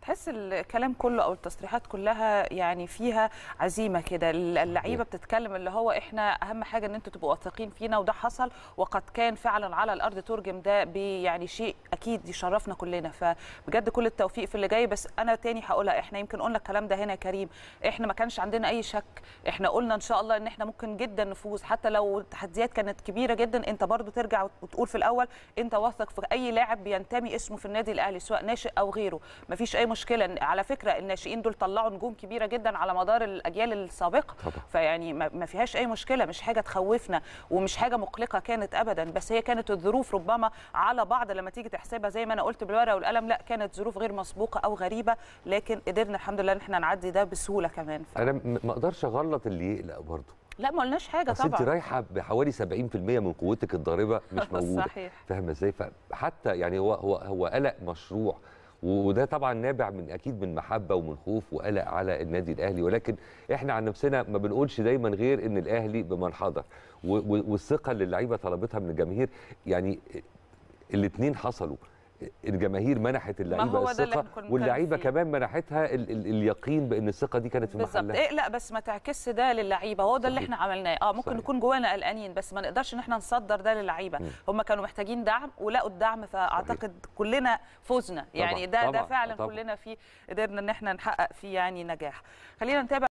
تحس الكلام كله او التصريحات كلها يعني فيها عزيمه كده اللعيبه بتتكلم اللي هو احنا اهم حاجه ان انتوا تبقوا واثقين فينا وده حصل وقد كان فعلا على الارض ترجم ده يعني شيء اكيد يشرفنا كلنا فبجد كل التوفيق في اللي جاي بس انا تاني هقولها احنا يمكن قلنا الكلام ده هنا يا كريم احنا ما كانش عندنا اي شك احنا قلنا ان شاء الله ان احنا ممكن جدا نفوز حتى لو التحديات كانت كبيره جدا انت برضو ترجع وتقول في الاول انت واثق في اي لاعب بينتمي اسمه في النادي الاهلي سواء ناشئ او غيره مفيش اي مشكله على فكره الناشئين دول طلعوا نجوم كبيره جدا على مدار الاجيال السابقه طبعا. فيعني ما فيهاش اي مشكله مش حاجه تخوفنا ومش حاجه مقلقه كانت ابدا بس هي كانت الظروف ربما على بعض لما تيجي تحسبها زي ما انا قلت بالورقه والقلم لا كانت ظروف غير مسبوقه او غريبه لكن قدرنا الحمد لله ان احنا نعدي ده بسهوله كمان ف... انا م- ما اقدرش اغلط اللي يقلق برضه لا ما قلناش حاجه بس انت طبعا رايحه بحوالي 70% من قوتك الضاربه مش موجوده صحيح. فاهمه ازاي فحتى يعني هو هو هو قلق مشروع وده طبعا نابع من اكيد من محبه ومن خوف وقلق على النادي الاهلي ولكن احنا عن نفسنا ما بنقولش دايما غير ان الاهلي بمن حضر و- و- والثقه اللي اللعيبه طلبتها من الجماهير يعني الاثنين حصلوا الجماهير منحت اللعيبه هو ده اللي الثقه احنا كنا واللعيبه بنتكلم فيه. كمان منحتها ال ال اليقين بان الثقه دي كانت في بالظبط محلها إيه لا بس ما تعكسش ده للعيبه هو ده اللي صحيح. احنا عملناه اه ممكن صحيح. نكون جوانا قلقانين بس ما نقدرش ان احنا نصدر ده للعيبه هم كانوا محتاجين دعم ولقوا الدعم فاعتقد كلنا فزنا يعني ده ده طبعاً، فعلا طبعاً. كلنا فيه قدرنا ان احنا نحقق فيه يعني نجاح خلينا نتابع